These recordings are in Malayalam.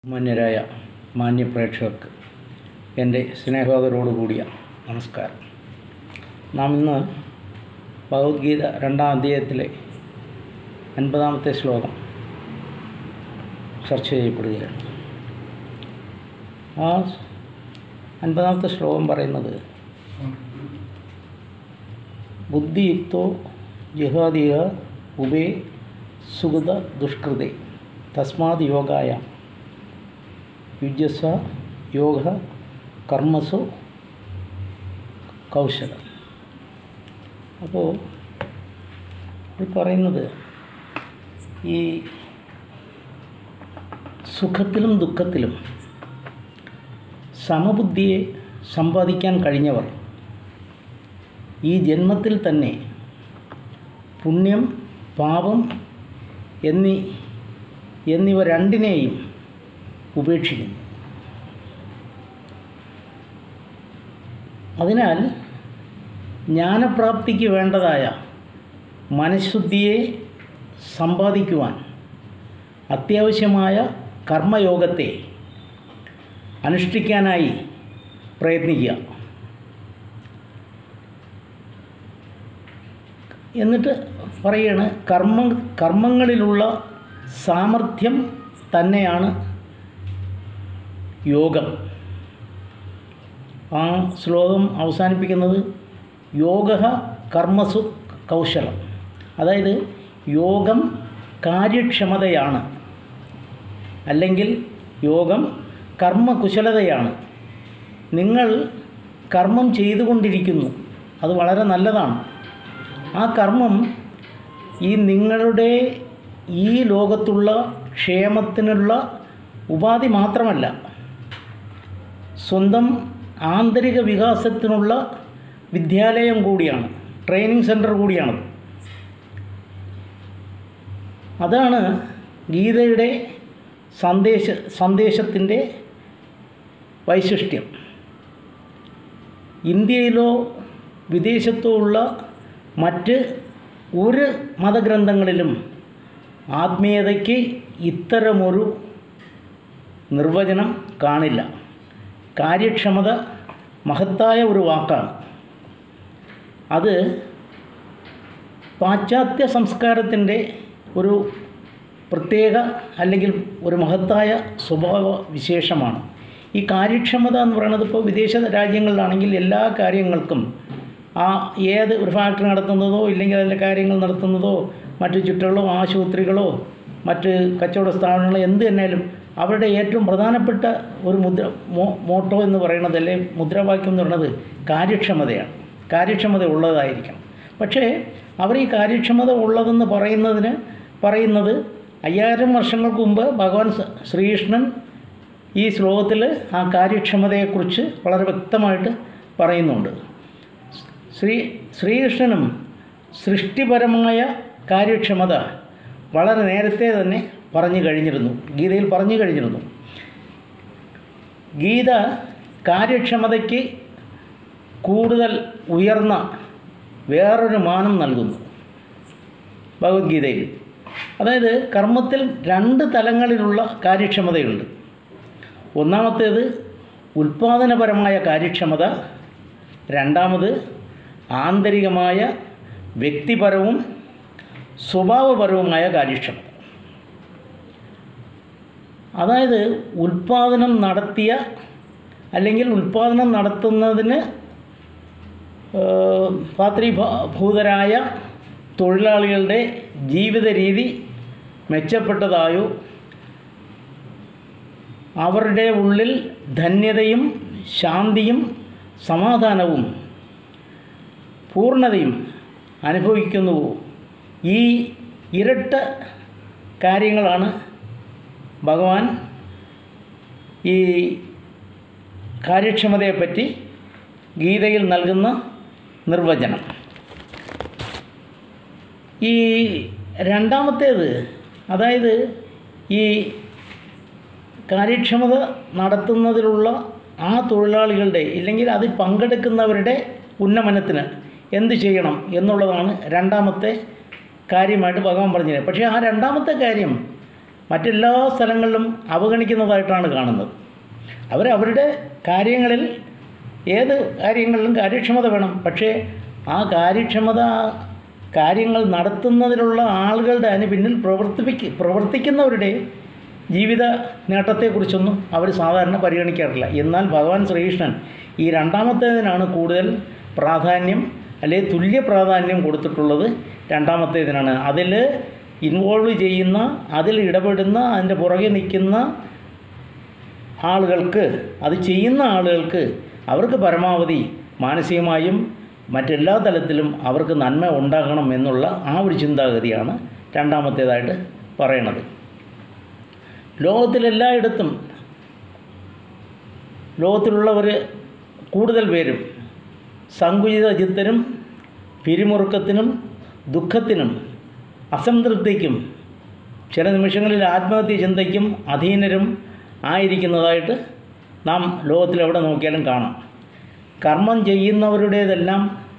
മാന്യരായ മാന്യ പ്രേക്ഷകർക്ക് എൻ്റെ സ്നേഹോദരോടുകൂടിയ നമസ്കാരം നാം ഇന്ന് ഭഗവത്ഗീത രണ്ടാം അധ്യായത്തിലെ അൻപതാമത്തെ ശ്ലോകം ചർച്ച ചെയ്യപ്പെടുകയാണ് ആ അൻപതാമത്തെ ശ്ലോകം പറയുന്നത് ബുദ്ധിയുക്തോ ജിഹാദിയ ഉബേ സുഗത ദുഷ്കൃതേ തസ്മാത് യോഗായ യുജസ യോഗ കർമ്മസു കൗശലം അപ്പോൾ ഇത് പറയുന്നത് ഈ സുഖത്തിലും ദുഃഖത്തിലും സമബുദ്ധിയെ സമ്പാദിക്കാൻ കഴിഞ്ഞവർ ഈ ജന്മത്തിൽ തന്നെ പുണ്യം പാപം എന്നീ എന്നിവ രണ്ടിനെയും ഉപേക്ഷിക്കുന്നു അതിനാൽ ജ്ഞാനപ്രാപ്തിക്ക് വേണ്ടതായ മനഃശുദ്ധിയെ സമ്പാദിക്കുവാൻ അത്യാവശ്യമായ കർമ്മയോഗത്തെ അനുഷ്ഠിക്കാനായി പ്രയത്നിക്കുക എന്നിട്ട് പറയാണ് കർമ്മ കർമ്മങ്ങളിലുള്ള സാമർഥ്യം തന്നെയാണ് യോഗം ആ ശ്ലോകം അവസാനിപ്പിക്കുന്നത് യോഗ കർമ്മസു കൗശലം അതായത് യോഗം കാര്യക്ഷമതയാണ് അല്ലെങ്കിൽ യോഗം കർമ്മകുശലതയാണ് നിങ്ങൾ കർമ്മം ചെയ്തുകൊണ്ടിരിക്കുന്നു അത് വളരെ നല്ലതാണ് ആ കർമ്മം ഈ നിങ്ങളുടെ ഈ ലോകത്തുള്ള ക്ഷേമത്തിനുള്ള ഉപാധി മാത്രമല്ല സ്വന്തം ആന്തരിക വികാസത്തിനുള്ള വിദ്യാലയം കൂടിയാണ് ട്രെയിനിങ് സെൻറ്റർ കൂടിയാണ് അതാണ് ഗീതയുടെ സന്ദേശ സന്ദേശത്തിൻ്റെ വൈശിഷ്ട്യം ഇന്ത്യയിലോ വിദേശത്തോ ഉള്ള മറ്റ് ഒരു മതഗ്രന്ഥങ്ങളിലും ആത്മീയതയ്ക്ക് ഇത്തരമൊരു നിർവചനം കാണില്ല കാര്യക്ഷമത മഹത്തായ ഒരു വാക്കാണ് അത് പാശ്ചാത്യ സംസ്കാരത്തിൻ്റെ ഒരു പ്രത്യേക അല്ലെങ്കിൽ ഒരു മഹത്തായ സ്വഭാവ വിശേഷമാണ് ഈ കാര്യക്ഷമത എന്ന് പറയുന്നത് ഇപ്പോൾ വിദേശ രാജ്യങ്ങളിലാണെങ്കിൽ എല്ലാ കാര്യങ്ങൾക്കും ആ ഏത് ഒരു ഫാക്ടറി നടത്തുന്നതോ ഇല്ലെങ്കിൽ അതിൻ്റെ കാര്യങ്ങൾ നടത്തുന്നതോ മറ്റു ചുറ്റുകളോ ആശുപത്രികളോ മറ്റ് കച്ചവട സ്ഥാപനങ്ങളോ എന്ത് തന്നെയാലും അവരുടെ ഏറ്റവും പ്രധാനപ്പെട്ട ഒരു മുദ്ര മോ മോട്ടോ എന്ന് പറയുന്നത് അല്ലെ മുദ്രാവാക്യം എന്ന് പറയുന്നത് കാര്യക്ഷമതയാണ് കാര്യക്ഷമത ഉള്ളതായിരിക്കണം പക്ഷേ അവർ ഈ കാര്യക്ഷമത ഉള്ളതെന്ന് പറയുന്നതിന് പറയുന്നത് അയ്യായിരം വർഷങ്ങൾക്ക് മുമ്പ് ഭഗവാൻ ശ്രീകൃഷ്ണൻ ഈ ശ്ലോകത്തിൽ ആ കാര്യക്ഷമതയെക്കുറിച്ച് വളരെ വ്യക്തമായിട്ട് പറയുന്നുണ്ട് ശ്രീ ശ്രീകൃഷ്ണനും സൃഷ്ടിപരമായ കാര്യക്ഷമത വളരെ നേരത്തെ തന്നെ പറഞ്ഞു കഴിഞ്ഞിരുന്നു ഗീതയിൽ പറഞ്ഞു കഴിഞ്ഞിരുന്നു ഗീത കാര്യക്ഷമതയ്ക്ക് കൂടുതൽ ഉയർന്ന വേറൊരു മാനം നൽകുന്നു ഭഗവത്ഗീതയിൽ അതായത് കർമ്മത്തിൽ രണ്ട് തലങ്ങളിലുള്ള കാര്യക്ഷമതയുണ്ട് ഒന്നാമത്തേത് ഉൽപ്പാദനപരമായ കാര്യക്ഷമത രണ്ടാമത് ആന്തരികമായ വ്യക്തിപരവും സ്വഭാവപരവുമായ കാര്യക്ഷമത അതായത് ഉൽപ്പാദനം നടത്തിയ അല്ലെങ്കിൽ ഉൽപ്പാദനം നടത്തുന്നതിന് പാത്രീഭൂതരായ തൊഴിലാളികളുടെ ജീവിത രീതി മെച്ചപ്പെട്ടതായോ അവരുടെ ഉള്ളിൽ ധന്യതയും ശാന്തിയും സമാധാനവും പൂർണ്ണതയും അനുഭവിക്കുന്നുവോ ഈ ഇരട്ട കാര്യങ്ങളാണ് ഭഗവാൻ ഈ കാര്യക്ഷമതയെപ്പറ്റി ഗീതയിൽ നൽകുന്ന നിർവചനം ഈ രണ്ടാമത്തേത് അതായത് ഈ കാര്യക്ഷമത നടത്തുന്നതിലുള്ള ആ തൊഴിലാളികളുടെ ഇല്ലെങ്കിൽ അതിൽ പങ്കെടുക്കുന്നവരുടെ ഉന്നമനത്തിന് എന്ത് ചെയ്യണം എന്നുള്ളതാണ് രണ്ടാമത്തെ കാര്യമായിട്ട് ഭഗവാൻ പറഞ്ഞത് പക്ഷേ ആ രണ്ടാമത്തെ കാര്യം മറ്റെല്ലാ സ്ഥലങ്ങളിലും അവഗണിക്കുന്നതായിട്ടാണ് കാണുന്നത് അവർ അവരുടെ കാര്യങ്ങളിൽ ഏത് കാര്യങ്ങളിലും കാര്യക്ഷമത വേണം പക്ഷേ ആ കാര്യക്ഷമത കാര്യങ്ങൾ നടത്തുന്നതിലുള്ള ആളുകളുടെ അതിന് പിന്നിൽ പ്രവർത്തിപ്പിക്ക പ്രവർത്തിക്കുന്നവരുടെ ജീവിത നേട്ടത്തെക്കുറിച്ചൊന്നും അവർ സാധാരണ പരിഗണിക്കാറില്ല എന്നാൽ ഭഗവാൻ ശ്രീകൃഷ്ണൻ ഈ രണ്ടാമത്തേതിനാണ് കൂടുതൽ പ്രാധാന്യം അല്ലെങ്കിൽ തുല്യ പ്രാധാന്യം കൊടുത്തിട്ടുള്ളത് രണ്ടാമത്തേതിനാണ് അതിൽ ഇൻവോൾവ് ചെയ്യുന്ന അതിൽ ഇടപെടുന്ന അതിൻ്റെ പുറകെ നിൽക്കുന്ന ആളുകൾക്ക് അത് ചെയ്യുന്ന ആളുകൾക്ക് അവർക്ക് പരമാവധി മാനസികമായും മറ്റെല്ലാ തലത്തിലും അവർക്ക് നന്മ ഉണ്ടാകണം എന്നുള്ള ആ ഒരു ചിന്താഗതിയാണ് രണ്ടാമത്തേതായിട്ട് പറയണത് ലോകത്തിലെല്ലായിടത്തും ലോകത്തിലുള്ളവർ കൂടുതൽ പേരും സങ്കുചിത ചിത്തനും പിരിമുറുക്കത്തിനും ദുഃഖത്തിനും അസംതൃപ്തിക്കും ചില നിമിഷങ്ങളിൽ ആത്മഹത്യ ചിന്തയ്ക്കും അധീനരും ആയിരിക്കുന്നതായിട്ട് നാം ലോകത്തിൽ എവിടെ നോക്കിയാലും കാണാം കർമ്മം ചെയ്യുന്നവരുടേതെല്ലാം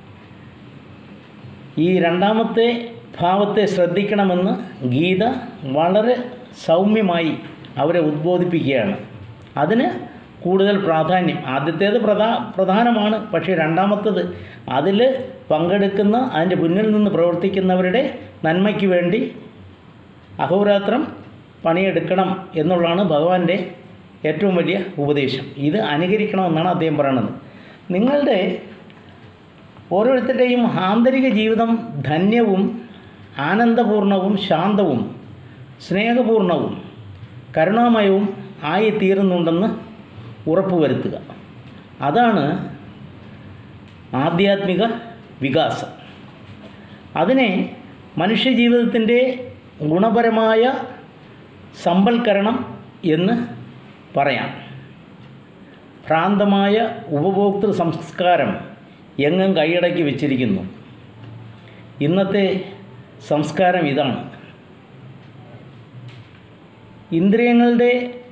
ഈ രണ്ടാമത്തെ ഭാവത്തെ ശ്രദ്ധിക്കണമെന്ന് ഗീത വളരെ സൗമ്യമായി അവരെ ഉദ്ബോധിപ്പിക്കുകയാണ് അതിന് കൂടുതൽ പ്രാധാന്യം ആദ്യത്തേത് പ്രധാ പ്രധാനമാണ് പക്ഷേ രണ്ടാമത്തത് അതിൽ പങ്കെടുക്കുന്ന അതിൻ്റെ മുന്നിൽ നിന്ന് പ്രവർത്തിക്കുന്നവരുടെ നന്മയ്ക്ക് വേണ്ടി അഹോരാത്രം പണിയെടുക്കണം എന്നുള്ളതാണ് ഭഗവാന്റെ ഏറ്റവും വലിയ ഉപദേശം ഇത് അനുകരിക്കണമെന്നാണ് അദ്ദേഹം പറയുന്നത് നിങ്ങളുടെ ഓരോരുത്തരുടെയും ആന്തരിക ജീവിതം ധന്യവും ആനന്ദപൂർണവും ശാന്തവും സ്നേഹപൂർണവും കരുണാമയവും ആയി തീരുന്നുണ്ടെന്ന് ഉറപ്പുവരുത്തുക അതാണ് ആധ്യാത്മിക വികാസം അതിനെ മനുഷ്യജീവിതത്തിൻ്റെ ഗുണപരമായ സമ്പൽക്കരണം എന്ന് പറയാം ഭ്രാന്തമായ ഉപഭോക്തൃ സംസ്കാരം എങ്ങും കൈയടക്കി വെച്ചിരിക്കുന്നു ഇന്നത്തെ സംസ്കാരം ഇതാണ് ഇന്ദ്രിയങ്ങളുടെ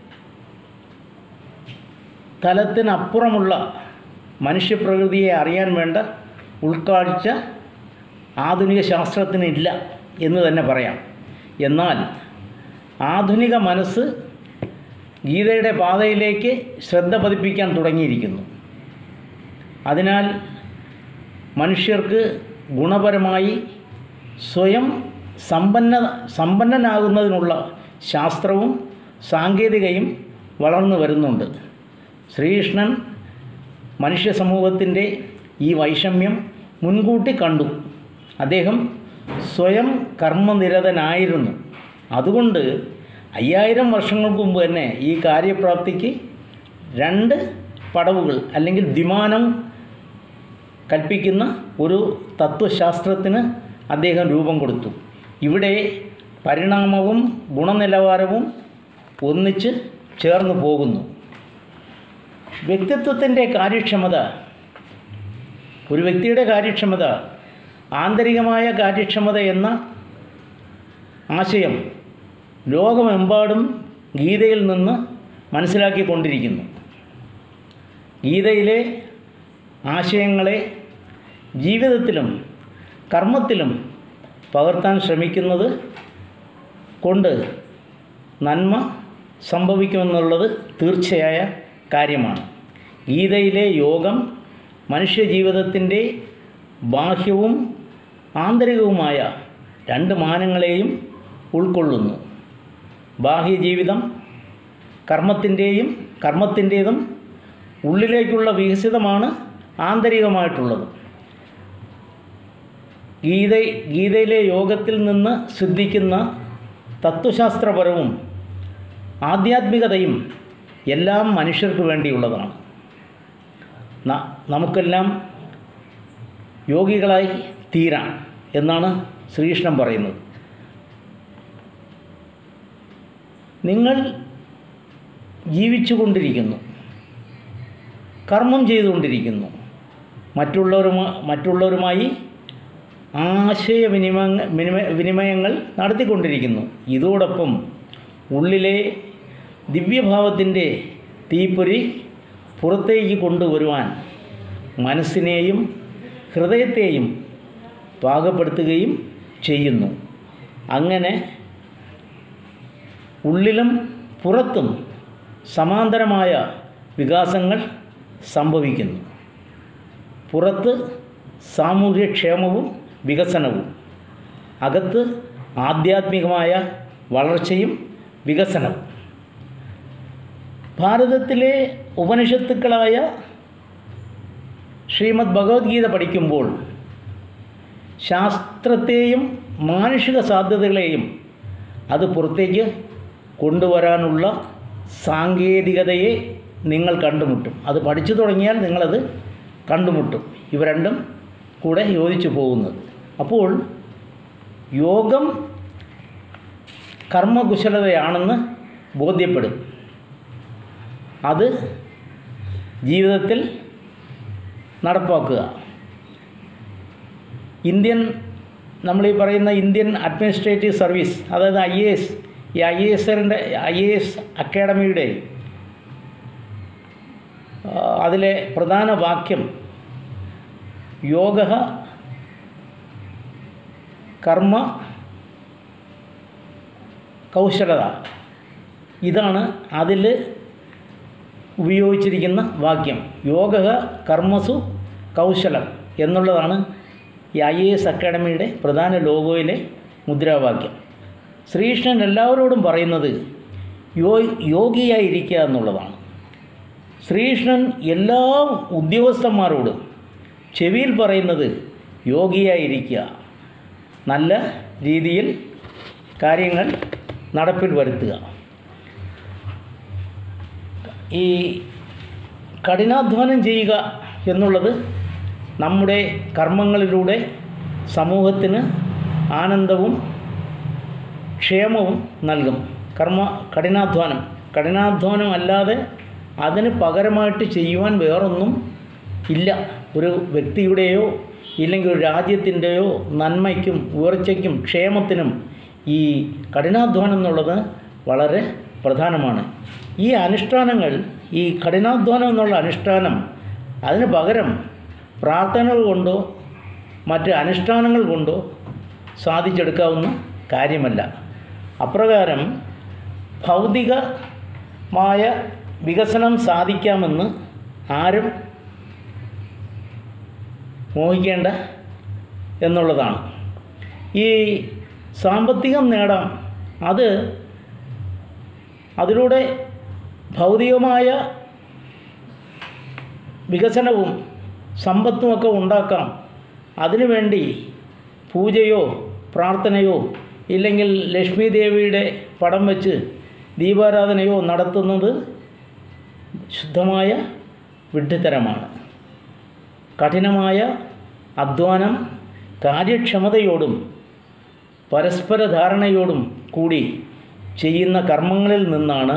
തലത്തിനപ്പുറമുള്ള മനുഷ്യപ്രകൃതിയെ അറിയാൻ വേണ്ട ഉൾക്കാഴ്ച ആധുനിക ശാസ്ത്രത്തിനില്ല എന്ന് തന്നെ പറയാം എന്നാൽ ആധുനിക മനസ്സ് ഗീതയുടെ പാതയിലേക്ക് ശ്രദ്ധ പതിപ്പിക്കാൻ തുടങ്ങിയിരിക്കുന്നു അതിനാൽ മനുഷ്യർക്ക് ഗുണപരമായി സ്വയം സമ്പന്ന സമ്പന്നനാകുന്നതിനുള്ള ശാസ്ത്രവും സാങ്കേതികയും വളർന്നു വരുന്നുണ്ട് ശ്രീകൃഷ്ണൻ മനുഷ്യ സമൂഹത്തിൻ്റെ ഈ വൈഷമ്യം മുൻകൂട്ടി കണ്ടു അദ്ദേഹം സ്വയം കർമ്മനിരതനായിരുന്നു അതുകൊണ്ട് അയ്യായിരം വർഷങ്ങൾക്ക് മുമ്പ് തന്നെ ഈ കാര്യപ്രാപ്തിക്ക് രണ്ട് പടവുകൾ അല്ലെങ്കിൽ ദ്വിമാനം കൽപ്പിക്കുന്ന ഒരു തത്വശാസ്ത്രത്തിന് അദ്ദേഹം രൂപം കൊടുത്തു ഇവിടെ പരിണാമവും ഗുണനിലവാരവും ഒന്നിച്ച് ചേർന്ന് പോകുന്നു വ്യക്തിത്വത്തിൻ്റെ കാര്യക്ഷമത ഒരു വ്യക്തിയുടെ കാര്യക്ഷമത ആന്തരികമായ കാര്യക്ഷമത എന്ന ആശയം ലോകമെമ്പാടും ഗീതയിൽ നിന്ന് മനസ്സിലാക്കിക്കൊണ്ടിരിക്കുന്നു ഗീതയിലെ ആശയങ്ങളെ ജീവിതത്തിലും കർമ്മത്തിലും പകർത്താൻ ശ്രമിക്കുന്നത് കൊണ്ട് നന്മ സംഭവിക്കുമെന്നുള്ളത് തീർച്ചയായ കാര്യമാണ് ഗീതയിലെ യോഗം മനുഷ്യജീവിതത്തിൻ്റെ ബാഹ്യവും ആന്തരികവുമായ രണ്ട് മാനങ്ങളെയും ഉൾക്കൊള്ളുന്നു ബാഹ്യജീവിതം കർമ്മത്തിൻ്റെയും കർമ്മത്തിൻ്റേതും ഉള്ളിലേക്കുള്ള വികസിതമാണ് ആന്തരികമായിട്ടുള്ളത് ഗീത ഗീതയിലെ യോഗത്തിൽ നിന്ന് സിദ്ധിക്കുന്ന തത്വശാസ്ത്രപരവും ആധ്യാത്മികതയും എല്ലാം മനുഷ്യർക്ക് വേണ്ടിയുള്ളതാണ് ന- നമുക്കെല്ലാം യോഗികളായി തീരാം എന്നാണ് ശ്രീകൃഷ്ണൻ പറയുന്നത് നിങ്ങൾ ജീവിച്ചു കൊണ്ടിരിക്കുന്നു കർമ്മം ചെയ്തുകൊണ്ടിരിക്കുന്നു മറ്റുള്ളവരുമാ മറ്റുള്ളവരുമായി ആശയവിനിമയ വിനിമയ വിനിമയങ്ങൾ നടത്തിക്കൊണ്ടിരിക്കുന്നു ഇതോടൊപ്പം ഉള്ളിലെ ദിവ്യഭാവത്തിൻ്റെ തീപ്പൊരി പുറത്തേക്ക് കൊണ്ടുവരുവാൻ മനസ്സിനെയും ഹൃദയത്തെയും പാകപ്പെടുത്തുകയും ചെയ്യുന്നു അങ്ങനെ ഉള്ളിലും പുറത്തും സമാന്തരമായ വികാസങ്ങൾ സംഭവിക്കുന്നു പുറത്ത് സാമൂഹ്യക്ഷേമവും വികസനവും അകത്ത് ആധ്യാത്മികമായ വളർച്ചയും വികസനവും ഭാരതത്തിലെ ഉപനിഷത്തുക്കളായ ശ്രീമദ് ഭഗവത്ഗീത പഠിക്കുമ്പോൾ ശാസ്ത്രത്തെയും മാനുഷിക സാധ്യതകളെയും അത് പുറത്തേക്ക് കൊണ്ടുവരാനുള്ള സാങ്കേതികതയെ നിങ്ങൾ കണ്ടുമുട്ടും അത് പഠിച്ചു തുടങ്ങിയാൽ നിങ്ങളത് കണ്ടുമുട്ടും ഇവ രണ്ടും കൂടെ യോജിച്ചു പോകുന്നത് അപ്പോൾ യോഗം കർമ്മകുശലതയാണെന്ന് ബോധ്യപ്പെടും അത് ജീവിതത്തിൽ നടപ്പാക്കുക ഇന്ത്യൻ നമ്മൾ ഈ പറയുന്ന ഇന്ത്യൻ അഡ്മിനിസ്ട്രേറ്റീവ് സർവീസ് അതായത് ഐ എ എസ് ഈ ഐ എ എസിൻ്റെ ഐ എ എസ് അക്കാഡമിയുടെ ആ, അതിലെ പ്രധാന വാക്യം യോഗ കർമ്മ കൗശലത ഇതാണ് അതിൽ ഉപയോഗിച്ചിരിക്കുന്ന വാക്യം യോഗ കർമ്മസു കൗശലം എന്നുള്ളതാണ് ഈ ഐ എ എസ് അക്കാഡമിയുടെ പ്രധാന ലോഗോയിലെ മുദ്രാവാക്യം ശ്രീകൃഷ്ണൻ എല്ലാവരോടും പറയുന്നത് യോ യോഗിയായിരിക്കുക എന്നുള്ളതാണ് ശ്രീകൃഷ്ണൻ എല്ലാ ഉദ്യോഗസ്ഥന്മാരോടും ചെവിയിൽ പറയുന്നത് യോഗിയായിരിക്കുക നല്ല രീതിയിൽ കാര്യങ്ങൾ നടപ്പിൽ വരുത്തുക ഈ കഠിനാധ്വാനം ചെയ്യുക എന്നുള്ളത് നമ്മുടെ കർമ്മങ്ങളിലൂടെ സമൂഹത്തിന് ആനന്ദവും ക്ഷേമവും നൽകും കർമ്മ കഠിനാധ്വാനം കഠിനാധ്വാനം അല്ലാതെ അതിന് പകരമായിട്ട് ചെയ്യുവാൻ വേറൊന്നും ഇല്ല ഒരു വ്യക്തിയുടെയോ ഇല്ലെങ്കിൽ ഒരു രാജ്യത്തിൻ്റെയോ നന്മയ്ക്കും ഉയർച്ചയ്ക്കും ക്ഷേമത്തിനും ഈ കഠിനാധ്വാനം എന്നുള്ളത് വളരെ പ്രധാനമാണ് ഈ അനുഷ്ഠാനങ്ങൾ ഈ കഠിനാധ്വാനം എന്നുള്ള അനുഷ്ഠാനം അതിന് പകരം പ്രാർത്ഥനകൾ കൊണ്ടോ മറ്റ് അനുഷ്ഠാനങ്ങൾ കൊണ്ടോ സാധിച്ചെടുക്കാവുന്ന കാര്യമല്ല അപ്രകാരം ഭൗതികമായ വികസനം സാധിക്കാമെന്ന് ആരും മോഹിക്കേണ്ട എന്നുള്ളതാണ് ഈ സാമ്പത്തികം നേടാം അത് അതിലൂടെ ഭൗതികമായ വികസനവും സമ്പത്തുമൊക്കെ ഉണ്ടാക്കാം അതിനുവേണ്ടി പൂജയോ പ്രാർത്ഥനയോ ഇല്ലെങ്കിൽ ലക്ഷ്മി ദേവിയുടെ പടം വെച്ച് ദീപാരാധനയോ നടത്തുന്നത് ശുദ്ധമായ വിഡ്ഢിത്തരമാണ് കഠിനമായ അധ്വാനം കാര്യക്ഷമതയോടും പരസ്പര ധാരണയോടും കൂടി ചെയ്യുന്ന കർമ്മങ്ങളിൽ നിന്നാണ്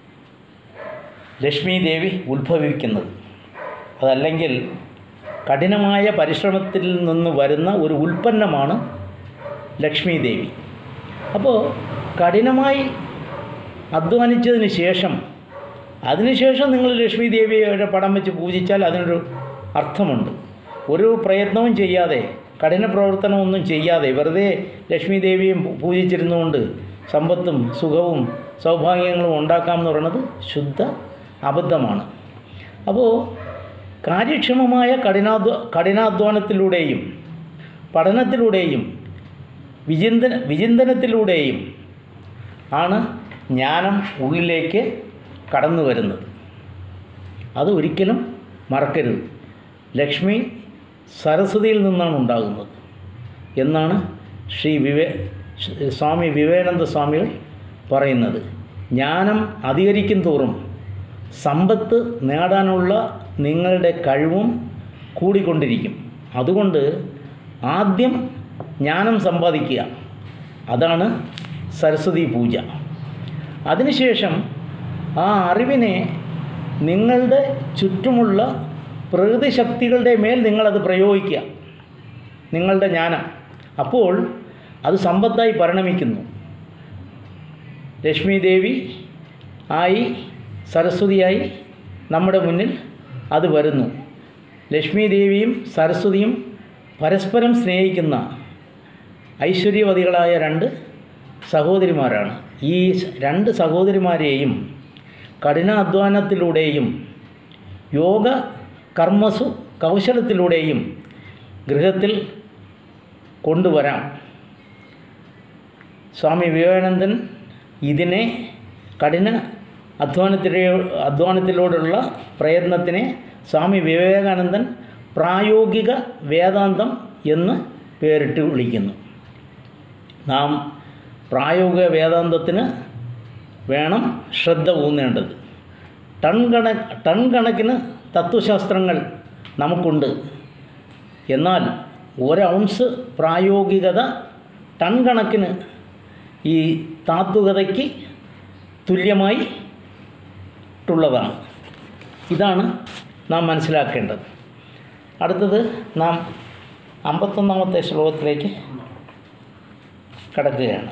ലക്ഷ്മി ദേവി ഉത്ഭവിക്കുന്നത് അതല്ലെങ്കിൽ കഠിനമായ പരിശ്രമത്തിൽ നിന്ന് വരുന്ന ഒരു ഉൽപ്പന്നമാണ് ലക്ഷ്മി ദേവി അപ്പോൾ കഠിനമായി അധ്വാനിച്ചതിന് ശേഷം അതിനുശേഷം നിങ്ങൾ ലക്ഷ്മി ദേവിയുടെ പടം വെച്ച് പൂജിച്ചാൽ അതിനൊരു അർത്ഥമുണ്ട് ഒരു പ്രയത്നവും ചെയ്യാതെ കഠിന പ്രവർത്തനമൊന്നും ചെയ്യാതെ വെറുതെ ലക്ഷ്മി ദേവിയും പൂ- പൂജിച്ചിരുന്നുകൊണ്ട് സമ്പത്തും സുഖവും സൗഭാഗ്യങ്ങളും ഉണ്ടാക്കാമെന്ന് പറയുന്നത് ശുദ്ധ അബദ്ധമാണ് അപ്പോൾ കാര്യക്ഷമമായ കഠിനാധ്വ കഠിനാധ്വാനത്തിലൂടെയും പഠനത്തിലൂടെയും വിചിന്തന വിചിന്തനത്തിലൂടെയും ആണ് ജ്ഞാനം ഉള്ളിലേക്ക് കടന്നു വരുന്നത് അത് ഒരിക്കലും മറക്കരുത് ലക്ഷ്മി സരസ്വതിയിൽ നിന്നാണ് ഉണ്ടാകുന്നത് എന്നാണ് ശ്രീ വിവേ സ്വാമി വിവേകാനന്ദ സ്വാമികൾ പറയുന്നത് ജ്ഞാനം അധികരിക്കും തോറും സമ്പത്ത് നേടാനുള്ള നിങ്ങളുടെ കഴിവും കൂടിക്കൊണ്ടിരിക്കും അതുകൊണ്ട് ആദ്യം ജ്ഞാനം സമ്പാദിക്കുക അതാണ് സരസ്വതി പൂജ അതിനുശേഷം ആ അറിവിനെ നിങ്ങളുടെ ചുറ്റുമുള്ള പ്രകൃതി ശക്തികളുടെ മേൽ നിങ്ങളത് പ്രയോഗിക്കുക നിങ്ങളുടെ ജ്ഞാനം അപ്പോൾ അത് സമ്പത്തായി പരിണമിക്കുന്നു ലക്ഷ്മി ദേവി ആയി സരസ്വതിയായി നമ്മുടെ മുന്നിൽ അത് വരുന്നു ലക്ഷ്മി ദേവിയും സരസ്വതിയും പരസ്പരം സ്നേഹിക്കുന്ന ഐശ്വര്യവതികളായ രണ്ട് സഹോദരിമാരാണ് ഈ സ് രണ്ട് സഹോദരിമാരെയും കഠിനാധ്വാനത്തിലൂടെയും യോഗ കർമ്മസു കൗശലത്തിലൂടെയും ഗൃഹത്തിൽ കൊണ്ടുവരാം സ്വാമി വിവേകാനന്ദൻ ഇതിനെ കഠിന അധ്വാനത്തിലേ അധ്വാനത്തിലൂടെയുള്ള പ്രയത്നത്തിനെ സ്വാമി വിവേകാനന്ദൻ പ്രായോഗിക വേദാന്തം എന്ന് പേരിട്ട് വിളിക്കുന്നു നാം പ്രായോഗിക വേദാന്തത്തിന് വേണം ശ്രദ്ധ ഊന്നേണ്ടത് ടൺ കണ ടൺ കണക്കിന് തത്വശാസ്ത്രങ്ങൾ നമുക്കുണ്ട് എന്നാൽ ഒരൗൺസ് പ്രായോഗികത ടൺ കണക്കിന് ഈ താത്വികതയ്ക്ക് തുല്യമായി ട്ടുള്ളതാണ് ഇതാണ് നാം മനസ്സിലാക്കേണ്ടത് അടുത്തത് നാം അമ്പത്തൊന്നാമത്തെ ശ്ലോകത്തിലേക്ക് കടക്കുകയാണ്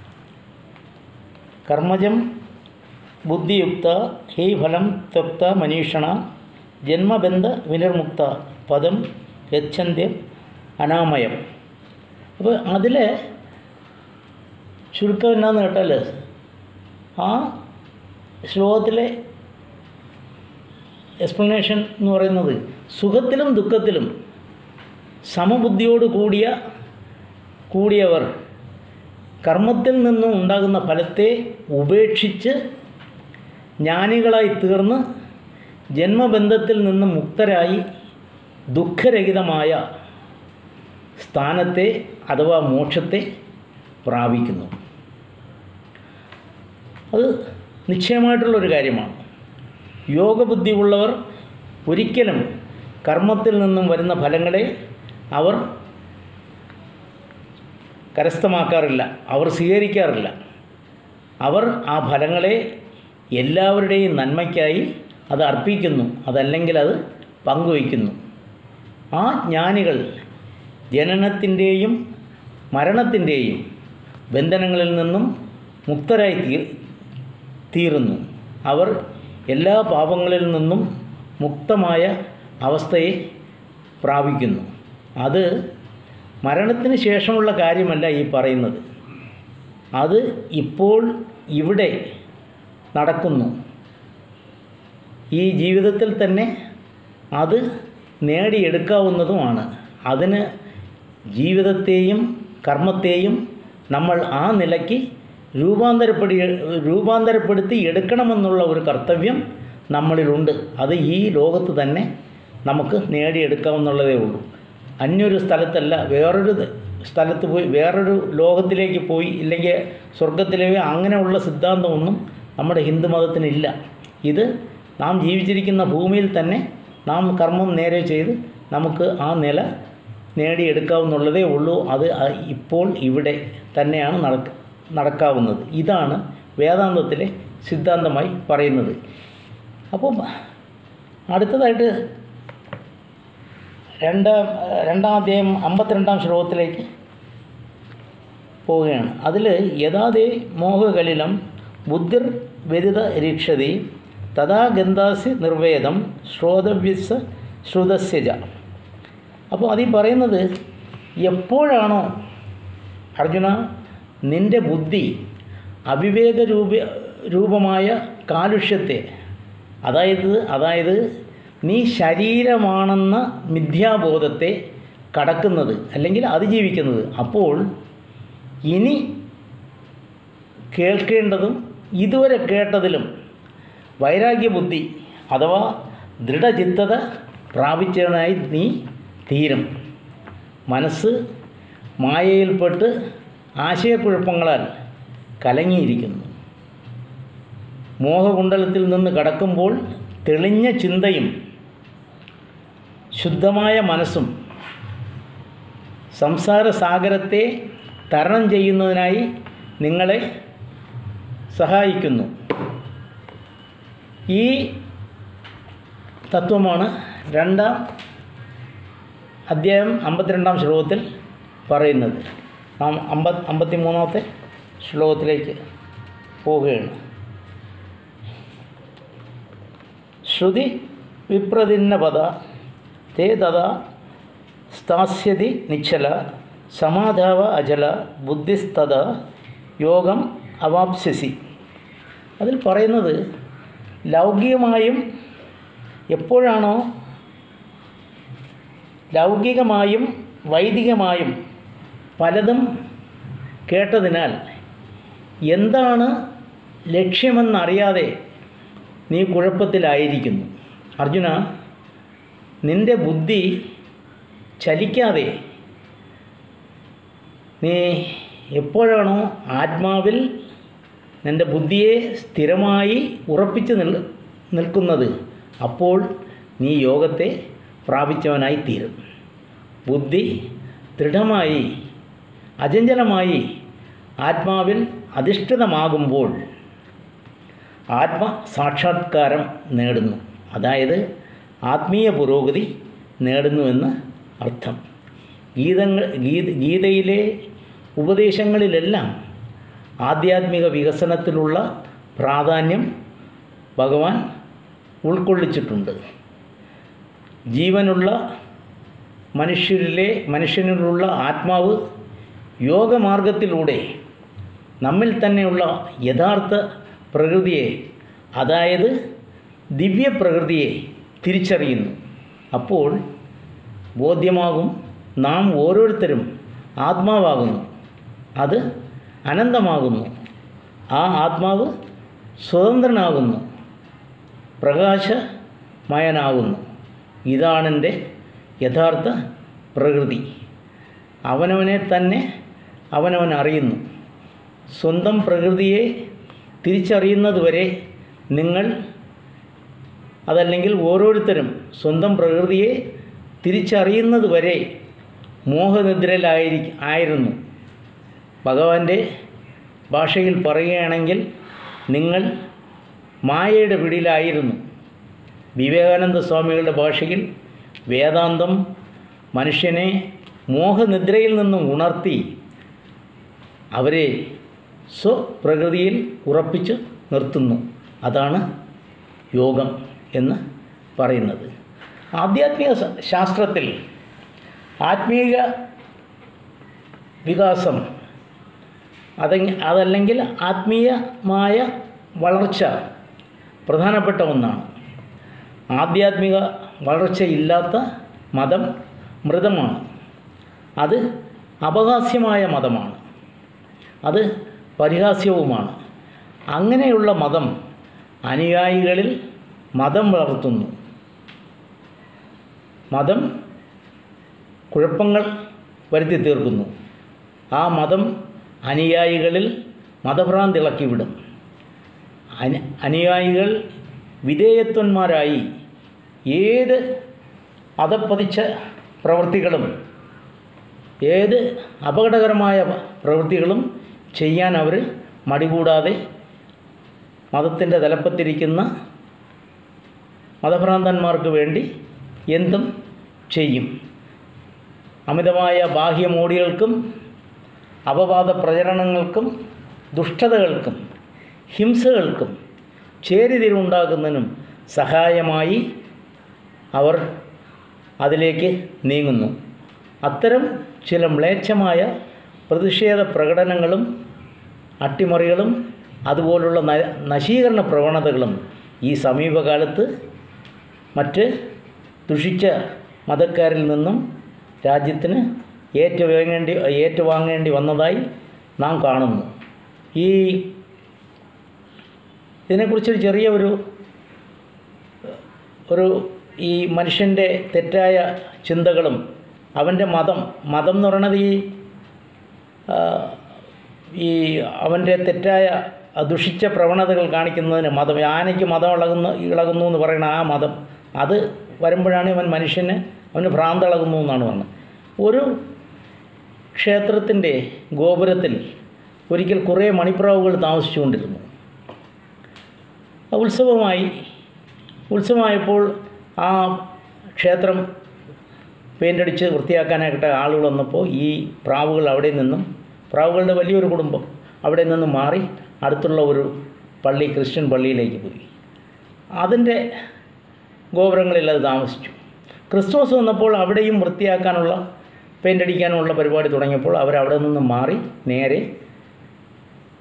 കർമ്മജം ബുദ്ധിയുക്ത ഹേ ഫലം ത്വക്ത മനീഷണ ജന്മബന്ധ വിനിർമുക്ത പദം ഗച്ഛന്ത്യം അനാമയം അപ്പോൾ അതിലെ ചുരുക്കം എന്നാന്ന് കേട്ടാൽ ആ ശ്ലോകത്തിലെ എക്സ്പ്ലനേഷൻ എന്ന് പറയുന്നത് സുഖത്തിലും ദുഃഖത്തിലും സമബുദ്ധിയോട് കൂടിയ കൂടിയവർ കർമ്മത്തിൽ നിന്നും ഉണ്ടാകുന്ന ഫലത്തെ ഉപേക്ഷിച്ച് ജ്ഞാനികളായി തീർന്ന് ജന്മബന്ധത്തിൽ നിന്ന് മുക്തരായി ദുഃഖരഹിതമായ സ്ഥാനത്തെ അഥവാ മോക്ഷത്തെ പ്രാപിക്കുന്നു അത് നിശ്ചയമായിട്ടുള്ളൊരു കാര്യമാണ് യോഗബുദ്ധിയുള്ളവർ ഒരിക്കലും കർമ്മത്തിൽ നിന്നും വരുന്ന ഫലങ്ങളെ അവർ കരസ്ഥമാക്കാറില്ല അവർ സ്വീകരിക്കാറില്ല അവർ ആ ഫലങ്ങളെ എല്ലാവരുടെയും നന്മയ്ക്കായി അത് അർപ്പിക്കുന്നു അതല്ലെങ്കിൽ അത് പങ്കുവയ്ക്കുന്നു ആ ജ്ഞാനികൾ ജനനത്തിൻ്റെയും മരണത്തിൻ്റെയും ബന്ധനങ്ങളിൽ നിന്നും മുക്തരായി തീ തീരുന്നു അവർ എല്ലാ പാപങ്ങളിൽ നിന്നും മുക്തമായ അവസ്ഥയെ പ്രാപിക്കുന്നു അത് മരണത്തിന് ശേഷമുള്ള കാര്യമല്ല ഈ പറയുന്നത് അത് ഇപ്പോൾ ഇവിടെ നടക്കുന്നു ഈ ജീവിതത്തിൽ തന്നെ അത് നേടിയെടുക്കാവുന്നതുമാണ് അതിന് ജീവിതത്തെയും കർമ്മത്തെയും നമ്മൾ ആ നിലയ്ക്ക് രൂപാന്തരപ്പെടി രൂപാന്തരപ്പെടുത്തി എടുക്കണമെന്നുള്ള ഒരു കർത്തവ്യം നമ്മളിലുണ്ട് അത് ഈ ലോകത്ത് തന്നെ നമുക്ക് നേടിയെടുക്കാവുന്നുള്ളതേ ഉള്ളൂ അന്യൊരു സ്ഥലത്തല്ല വേറൊരു സ്ഥലത്ത് പോയി വേറൊരു ലോകത്തിലേക്ക് പോയി ഇല്ലെങ്കിൽ സ്വർഗത്തിലേക്ക് അങ്ങനെയുള്ള സിദ്ധാന്തമൊന്നും നമ്മുടെ ഹിന്ദു മതത്തിനില്ല ഇത് നാം ജീവിച്ചിരിക്കുന്ന ഭൂമിയിൽ തന്നെ നാം കർമ്മം നേരെ ചെയ്ത് നമുക്ക് ആ നില നേടിയെടുക്കാവുന്നുള്ളതേ ഉള്ളൂ അത് അ- ഇപ്പോൾ ഇവിടെ തന്നെയാണ് നടക്ക നടക്കാവുന്നത് ഇതാണ് വേദാന്തത്തിലെ സിദ്ധാന്തമായി പറയുന്നത് അപ്പം അടുത്തതായിട്ട് രണ്ടാം രണ്ടാം അധ്യായം അമ്പത്തിരണ്ടാം ശ്ലോകത്തിലേക്ക് പോവുകയാണ് അതിൽ യഥാതേ മോഹകലിലം ബുദ്ധിർ വ്യതിത രീക്ഷതി തഥാ ഗന്ധാസി നിർവേദം ശ്രോതവ്യസ ശ്രുതസ്യജ അപ്പോൾ അതിൽ പറയുന്നത് എപ്പോഴാണോ അർജുന നിൻ്റെ ബുദ്ധി അവിവേക രൂപ രൂപമായ കാലുഷ്യത്തെ അതായത് അതായത് നീ ശരീരമാണെന്ന മിഥ്യാബോധത്തെ കടക്കുന്നത് അല്ലെങ്കിൽ അതിജീവിക്കുന്നത് അപ്പോൾ ഇനി കേൾക്കേണ്ടതും ഇതുവരെ കേട്ടതിലും വൈരാഗ്യബുദ്ധി അഥവാ ദൃഢചിത്തത പ്രാപിച്ചവനായി നീ തീരും മനസ്സ് മായയിൽപ്പെട്ട് ആശയക്കുഴപ്പങ്ങളാൽ കലങ്ങിയിരിക്കുന്നു മോഹകുണ്ടലത്തിൽ നിന്ന് കടക്കുമ്പോൾ തെളിഞ്ഞ ചിന്തയും ശുദ്ധമായ മനസ്സും സംസാര സാഗരത്തെ തരണം ചെയ്യുന്നതിനായി നിങ്ങളെ സഹായിക്കുന്നു ഈ തത്വമാണ് രണ്ടാം അധ്യായം അമ്പത്തിരണ്ടാം ശ്ലോകത്തിൽ പറയുന്നത് നാം അമ്പത് അമ്പത്തി മൂന്നാമത്തെ ശ്ലോകത്തിലേക്ക് പോവുകയാണ് ശ്രുതി വിപ്രതിന്നപദ തേ തഥാ സ്ഥാസ്യതി നിശ്ചല സമാധാവ അചല ബുദ്ധിസ്തത യോഗം അവാപ്സ്യസി അതിൽ പറയുന്നത് ലൗകികമായും എപ്പോഴാണോ ലൗകികമായും വൈദികമായും പലതും കേട്ടതിനാൽ എന്താണ് ലക്ഷ്യമെന്നറിയാതെ നീ കുഴപ്പത്തിലായിരിക്കുന്നു അർജുന നിൻ്റെ ബുദ്ധി ചലിക്കാതെ നീ എപ്പോഴാണോ ആത്മാവിൽ നിൻ്റെ ബുദ്ധിയെ സ്ഥിരമായി ഉറപ്പിച്ച് നിൽ നിൽക്കുന്നത് അപ്പോൾ നീ യോഗത്തെ പ്രാപിച്ചവനായി തീരും ബുദ്ധി ദൃഢമായി അചഞ്ചലമായി ആത്മാവിൽ അധിഷ്ഠിതമാകുമ്പോൾ ആത്മ സാക്ഷാത്കാരം നേടുന്നു അതായത് ആത്മീയ പുരോഗതി നേടുന്നുവെന്ന് അർത്ഥം ഗീതങ്ങൾ ഗീത ഗീതയിലെ ഉപദേശങ്ങളിലെല്ലാം ആധ്യാത്മിക വികസനത്തിലുള്ള പ്രാധാന്യം ഭഗവാൻ ഉൾക്കൊള്ളിച്ചിട്ടുണ്ട് ജീവനുള്ള മനുഷ്യരിലെ മനുഷ്യനിലുള്ള ആത്മാവ് യോഗമാർഗത്തിലൂടെ നമ്മിൽ തന്നെയുള്ള യഥാർത്ഥ പ്രകൃതിയെ അതായത് ദിവ്യപ്രകൃതിയെ തിരിച്ചറിയുന്നു അപ്പോൾ ബോധ്യമാകും നാം ഓരോരുത്തരും ആത്മാവാകുന്നു അത് അനന്തമാകുന്നു ആ ആത്മാവ് സ്വതന്ത്രനാകുന്നു പ്രകാശമയനാകുന്നു ഇതാണെൻ്റെ യഥാർത്ഥ പ്രകൃതി അവനവനെ തന്നെ അവനവൻ അറിയുന്നു സ്വന്തം പ്രകൃതിയെ തിരിച്ചറിയുന്നതുവരെ നിങ്ങൾ അതല്ലെങ്കിൽ ഓരോരുത്തരും സ്വന്തം പ്രകൃതിയെ തിരിച്ചറിയുന്നതുവരെ മോഹനിദ്രയിലായിരി ആയിരുന്നു ഭഗവാന്റെ ഭാഷയിൽ പറയുകയാണെങ്കിൽ നിങ്ങൾ മായയുടെ പിടിയിലായിരുന്നു വിവേകാനന്ദ സ്വാമികളുടെ ഭാഷയിൽ വേദാന്തം മനുഷ്യനെ മോഹനിദ്രയിൽ നിന്നും ഉണർത്തി അവരെ സ്വപ്രകൃതിയിൽ ഉറപ്പിച്ച് നിർത്തുന്നു അതാണ് യോഗം എന്ന് പറയുന്നത് ആധ്യാത്മിക സ- ശാസ്ത്രത്തിൽ ആത്മീയ വികാസം അതെങ്ങ അതല്ലെങ്കിൽ ആത്മീയമായ വളർച്ച പ്രധാനപ്പെട്ട ഒന്നാണ് ആധ്യാത്മിക വളർച്ചയില്ലാത്ത മതം മൃതമാണ് അത് അപഹാസ്യമായ മതമാണ് അത് പരിഹാസ്യവുമാണ് അങ്ങനെയുള്ള മതം അനുയായികളിൽ മതം വളർത്തുന്നു മതം കുഴപ്പങ്ങൾ വരുത്തി തീർക്കുന്നു ആ മതം അനുയായികളിൽ മതഭ്രാന്തി ഇളക്കിവിടും അന അനുയായികൾ വിധേയത്വന്മാരായി ഏത് അതപ്പതിച്ച പ്രവൃത്തികളും ഏത് അപകടകരമായ പ്രവൃത്തികളും ചെയ്യാൻ അവർ മടികൂടാതെ മതത്തിൻ്റെ തലപ്പത്തിരിക്കുന്ന മതഭ്രാന്തന്മാർക്ക് വേണ്ടി എന്തും ചെയ്യും അമിതമായ ബാഹ്യമോടികൾക്കും അപവാദ പ്രചരണങ്ങൾക്കും ദുഷ്ടതകൾക്കും ഹിംസകൾക്കും ചേരിതിരിവുണ്ടാക്കുന്നതിനും സഹായമായി അവർ അതിലേക്ക് നീങ്ങുന്നു അത്തരം ചില മ്ലേച്ഛമായ പ്രതിഷേധ പ്രകടനങ്ങളും അട്ടിമറികളും അതുപോലുള്ള ന നശീകരണ പ്രവണതകളും ഈ സമീപകാലത്ത് മറ്റ് ദുഷിച്ച മതക്കാരിൽ നിന്നും രാജ്യത്തിന് ഏറ്റുവാങ്ങേണ്ടി ഏറ്റുവാങ്ങേണ്ടി വന്നതായി നാം കാണുന്നു ഈ ഇതിനെക്കുറിച്ചൊരു ചെറിയ ഒരു ഒരു ഈ മനുഷ്യൻ്റെ തെറ്റായ ചിന്തകളും അവൻ്റെ മതം മതം എന്ന് പറയുന്നത് ഈ ആ, ഈ അവൻ്റെ തെറ്റായ ആ, ദുഷിച്ച പ്രവണതകൾ കാണിക്കുന്നതിന് മതം ആനയ്ക്ക് മതം ഇളകുന്നു ഇളകുന്നു എന്ന് പറയുന്ന ആ മതം അത് വരുമ്പോഴാണ് ഇവൻ മനുഷ്യന് അവന് ഭ്രാന്ത് ഇളകുന്നു എന്നാണ് പറഞ്ഞത് ഒരു ക്ഷേത്രത്തിൻ്റെ ഗോപുരത്തിൽ ഒരിക്കൽ കുറേ മണിപ്രാവുകൾ താമസിച്ചുകൊണ്ടിരുന്നു ഉത്സവമായി ഉത്സവമായപ്പോൾ ആ ക്ഷേത്രം പെയിൻ്റടിച്ച് വൃത്തിയാക്കാനായിട്ട് ആളുകൾ വന്നപ്പോൾ ഈ പ്രാവുകൾ അവിടെ നിന്നും പ്രാവുകളുടെ വലിയൊരു കുടുംബം അവിടെ നിന്ന് മാറി അടുത്തുള്ള ഒരു പള്ളി ക്രിസ്ത്യൻ പള്ളിയിലേക്ക് പോയി അതിൻ്റെ ഗോപുരങ്ങളിൽ അത് താമസിച്ചു ക്രിസ്മസ് വന്നപ്പോൾ അവിടെയും വൃത്തിയാക്കാനുള്ള പെയിൻ്റ് അടിക്കാനുള്ള പരിപാടി തുടങ്ങിയപ്പോൾ അവരവിടെ നിന്ന് മാറി നേരെ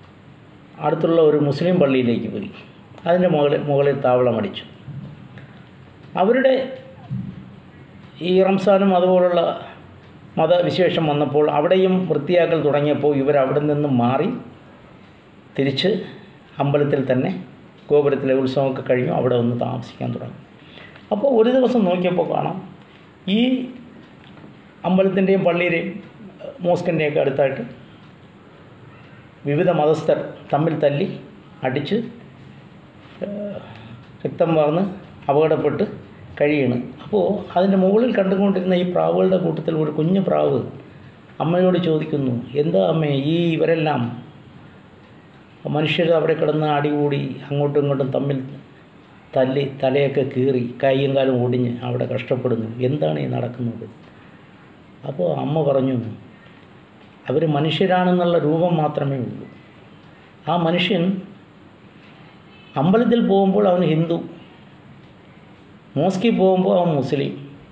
അടുത്തുള്ള ഒരു മുസ്ലിം പള്ളിയിലേക്ക് പോയി അതിൻ്റെ മുകളിൽ മുകളിൽ താവളമടിച്ചു അവരുടെ ഈ റംസാനും അതുപോലുള്ള മതവിശേഷം വന്നപ്പോൾ അവിടെയും വൃത്തിയാക്കൽ തുടങ്ങിയപ്പോൾ ഇവർ അവിടെ നിന്ന് മാറി തിരിച്ച് അമ്പലത്തിൽ തന്നെ ഗോപുരത്തിലെ ഉത്സവമൊക്കെ കഴിഞ്ഞു അവിടെ ഒന്ന് താമസിക്കാൻ തുടങ്ങി അപ്പോൾ ഒരു ദിവസം നോക്കിയപ്പോൾ കാണാം ഈ അമ്പലത്തിൻ്റെയും പള്ളിയുടെയും മോസ്കിൻ്റെയൊക്കെ അടുത്തായിട്ട് വിവിധ മതസ്ഥർ തമ്മിൽ തല്ലി അടിച്ച് ഏഹ്, രക്തം വാർന്ന് അപകടപ്പെട്ട് കഴിയണ് അപ്പോൾ അതിൻ്റെ മുകളിൽ കണ്ടുകൊണ്ടിരുന്ന ഈ പ്രാവുകളുടെ കൂട്ടത്തിൽ ഒരു കുഞ്ഞു പ്രാവ് അമ്മയോട് ചോദിക്കുന്നു എന്താ അമ്മേ ഈ ഇവരെല്ലാം മനുഷ്യർ അവിടെ കിടന്ന് അടികൂടി അങ്ങോട്ടും ഇങ്ങോട്ടും തമ്മിൽ തല്ലി തലയൊക്കെ കീറി കൈയും കാലും ഒടിഞ്ഞ് അവിടെ കഷ്ടപ്പെടുന്നു എന്താണ് ഈ നടക്കുന്നത് അപ്പോൾ അമ്മ പറഞ്ഞു അവർ മനുഷ്യരാണെന്നുള്ള രൂപം മാത്രമേ ഉള്ളൂ ആ മനുഷ്യൻ അമ്പലത്തിൽ പോകുമ്പോൾ അവൻ ഹിന്ദു മോസ്കിൽ പോകുമ്പോൾ അവൻ മുസ്ലിം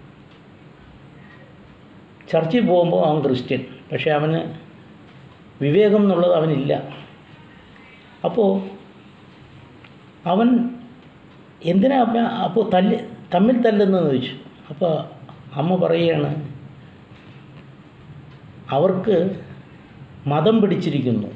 ചർച്ചിൽ പോകുമ്പോൾ അവൻ ക്രിസ്ത്യൻ പക്ഷേ അവന് വിവേകം എന്നുള്ളത് അവനില്ല അപ്പോൾ അവൻ എന്തിനാ അമ്മ അപ്പോൾ തല്ല് തമ്മിൽ തല്ലുന്നതെന്ന് ചോദിച്ചു അപ്പോൾ അമ്മ പറയുകയാണ് അവർക്ക് മതം പിടിച്ചിരിക്കുന്നു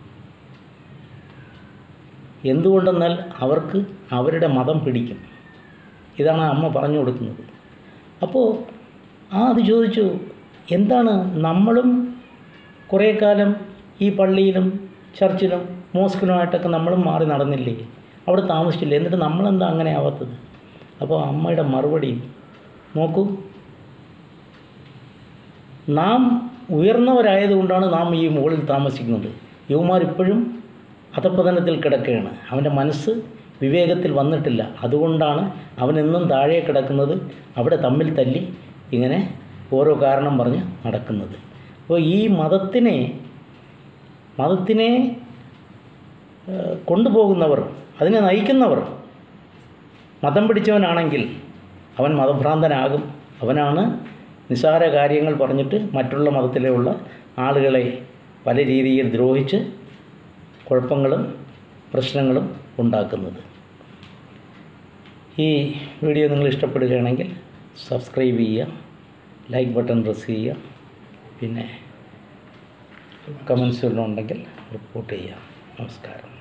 എന്തുകൊണ്ടെന്നാൽ അവർക്ക് അവരുടെ മതം പിടിക്കും ഇതാണ് അമ്മ പറഞ്ഞു കൊടുക്കുന്നത് അപ്പോൾ ആ അത് ചോദിച്ചു എന്താണ് നമ്മളും കുറേ കാലം ഈ പള്ളിയിലും ചർച്ചിലും മോസ്കിലുമായിട്ടൊക്കെ നമ്മളും മാറി നടന്നില്ലേ അവിടെ താമസിച്ചില്ലേ എന്നിട്ട് നമ്മളെന്താ അങ്ങനെ ആവാത്തത് അപ്പോൾ അമ്മയുടെ മറുപടി നോക്കൂ നാം ഉയർന്നവരായതുകൊണ്ടാണ് നാം ഈ മുകളിൽ താമസിക്കുന്നത് യുവമാർ ഇപ്പോഴും അധപ്പതനത്തിൽ കിടക്കുകയാണ് അവൻ്റെ മനസ്സ് വിവേകത്തിൽ വന്നിട്ടില്ല അതുകൊണ്ടാണ് അവൻ എന്നും താഴെ കിടക്കുന്നത് അവിടെ തമ്മിൽ തല്ലി ഇങ്ങനെ ഓരോ കാരണം പറഞ്ഞ് നടക്കുന്നത് അപ്പോൾ ഈ മതത്തിനെ മതത്തിനെ ഏഹ്, കൊണ്ടുപോകുന്നവർ അതിനെ നയിക്കുന്നവർ മതം പിടിച്ചവനാണെങ്കിൽ അവൻ മതഭ്രാന്തനാകും അവനാണ് നിസ്സാര കാര്യങ്ങൾ പറഞ്ഞിട്ട് മറ്റുള്ള മതത്തിലുള്ള ആളുകളെ പല രീതിയിൽ ദ്രോഹിച്ച് കുഴപ്പങ്ങളും പ്രശ്നങ്ങളും ഉണ്ടാക്കുന്നത് ഈ വീഡിയോ നിങ്ങൾ ഇഷ്ടപ്പെടുകയാണെങ്കിൽ സബ്സ്ക്രൈബ് ചെയ്യുക ലൈക്ക് ബട്ടൺ പ്രസ് ചെയ്യുക പിന്നെ കമൻസ് വല്ലതും ഉണ്ടെങ്കിൽ റിപ്പോർട്ട് ചെയ്യുക നമസ്കാരം